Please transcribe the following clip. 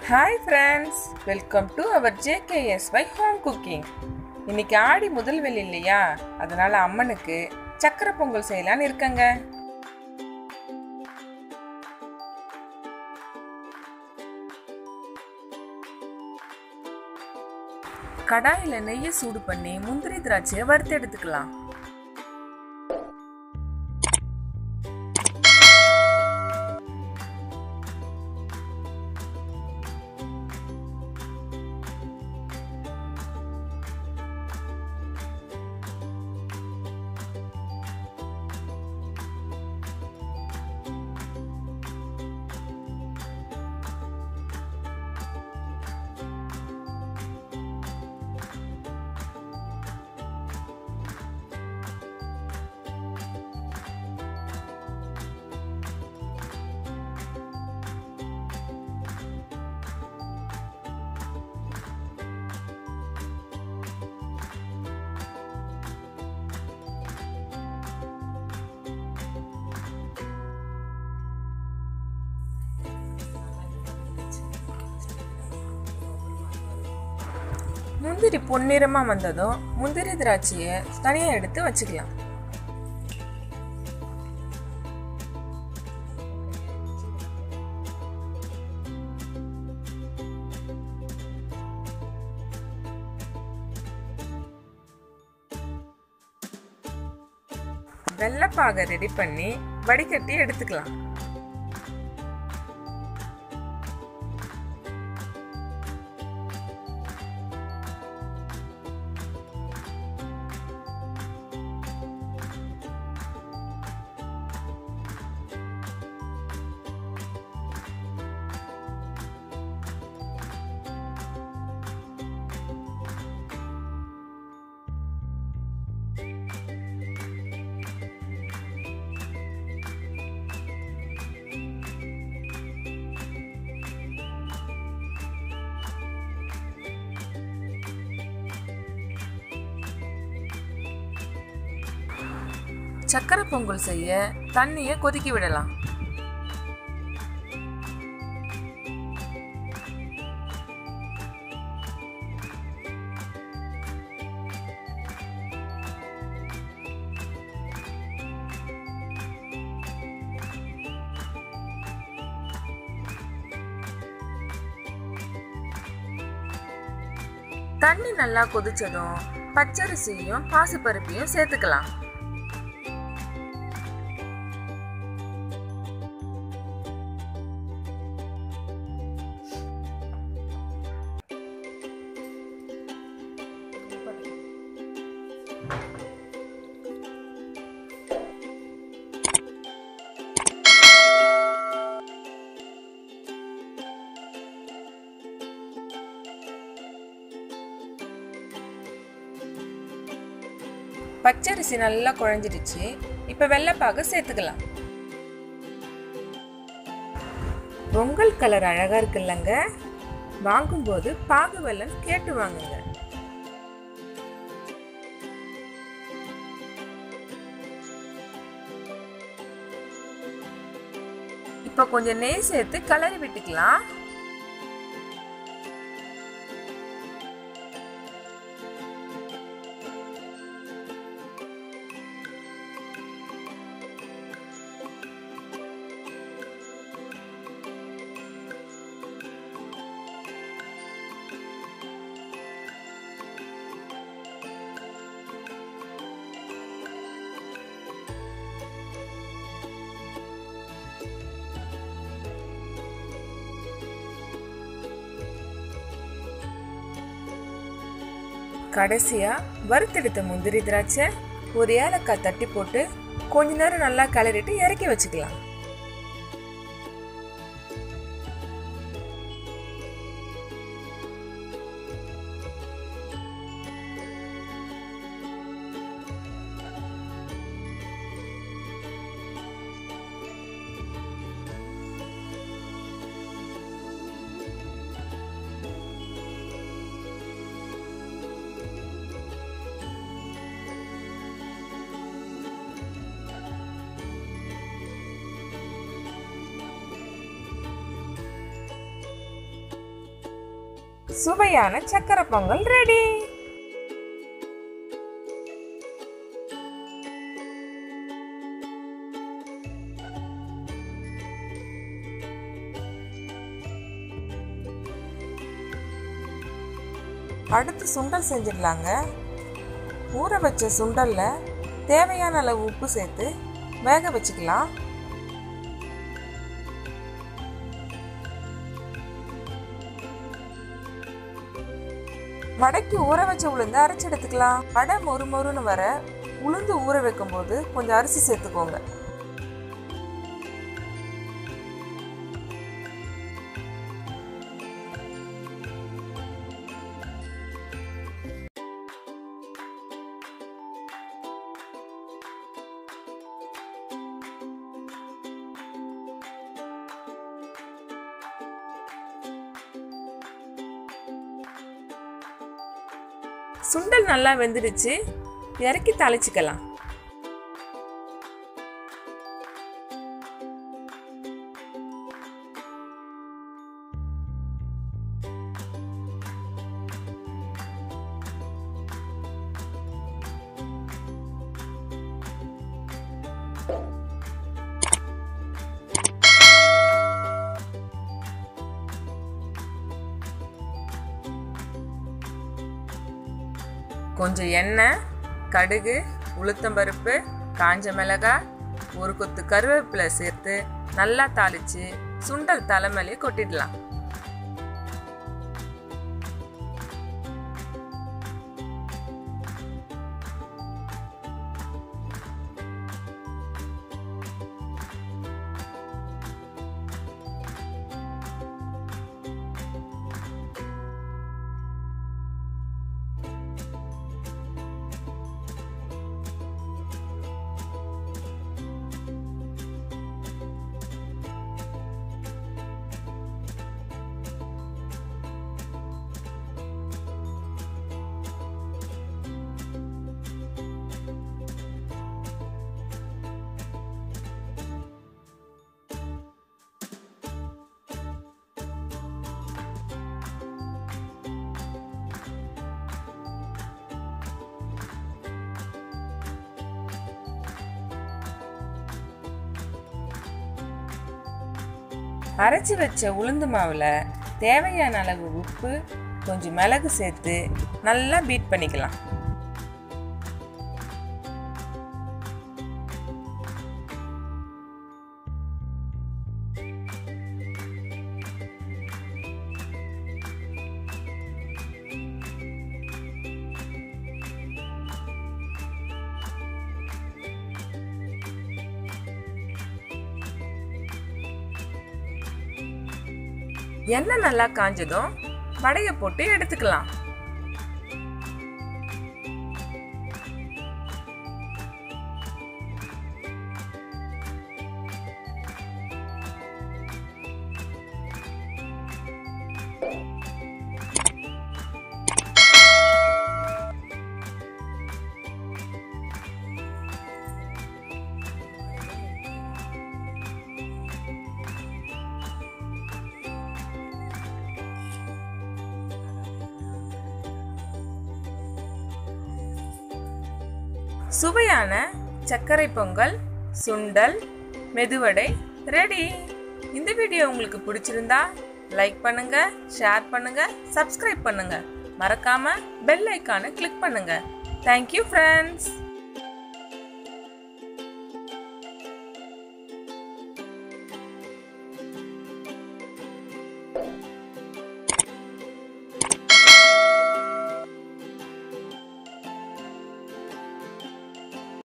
hi friends welcome to our JKSY home cooking இன்னைக்கு ஆடி முதல் வெள்ளி இல்லையா அதனால அம்மனுக்கு சக்கரை பொங்கல் செய்யலான்னு இருக்கங்க கடாயில் நெய்யை சூடு பண்ணி முந்திரி திராட்சையை வறுத்து எடுத்துக்கலாம் முந்திரி பொன்னிறமா வந்ததும் முந்திரி திராட்சையை தனியாக எடுத்து வச்சுக்கலாம் வெள்ளைப்பாகை ரெடி பண்ணி வடிகட்டி எடுத்துக்கலாம் சக்கரை பொங்கல் செய்ய தண்ணியை கொதிக்க விடலாம் தண்ணி நல்லா கொதிச்சதும் பச்சரிசியும் பாசிப்பருப்பையும் சேர்த்துக்கலாம் பச்சரிசி நல்லா குழஞ்சிடுச்சு இப்போ வெள்ளைப்பாகு சேர்த்துக்கலாம் பொங்கல் கலர் அழகா இருக்குல்லங்க வாங்கும்போது பாகு வெல்லம் கேட்டு வாங்குங்க இப்போ கொஞ்சம் நெய் சேர்த்து கலரி விட்டுக்கலாம் கடைசியா வறுத்தெடுத்த முந்திரி திராட்சை ஒரு ஏலக்காய் தட்டி போட்டு கொஞ்ச நேரம் நல்லா கிளறிட்டு இறக்கி வச்சுக்கலாம் சுவையான சக்கரை பொங்கல் ரெடி அடுத்து சுண்டல் செஞ்சிடலாங்க ஊற வச்ச சுண்டல்ல தேவையான அளவு உப்பு சேர்த்து வேக வச்சுக்கலாம் வடைக்கு ஊற வச்ச உளுந்து அரைச்சு எடுத்துக்கலாம் வடை மொறு மொறுன்னு வர உளுந்து ஊற வைக்கும் போது கொஞ்சம் அரிசி சேர்த்துக்கோங்க சுண்டல் நல்லா வெந்துடுச்சு இறக்கி தாளிச்சுக்கலாம் கொஞ்சம் எண்ணெய் கடுகு உளுத்தம்பருப்பு காஞ்ச மிளகாய் ஒரு கொத்து கருவேப்பிலை சேர்த்து நல்லா தாளிச்சு சுண்டல் தலைமையிலே கொட்டிடலாம் அரைச்சி வச்ச உளுந்து மாவில் தேவையான அளவு உப்பு கொஞ்சம் மிளகு சேர்த்து நல்லா பீட் பண்ணிக்கலாம் எண்ணெய் நல்லா காஞ்சதும் வடையை போட்டு எடுத்துக்கலாம் சுவையான சர்க்கரை பொங்கல் சுண்டல் மெதுவடை ரெடி இந்த வீடியோ உங்களுக்கு பிடிச்சிருந்தா லைக் பண்ணுங்க ஷேர் பண்ணுங்க சப்ஸ்கிரைப் பண்ணுங்க மறக்காம பெல் ஐக்கானை கிளிக் பண்ணுங்க தேங்க்யூ ஃப்ரெண்ட்ஸ்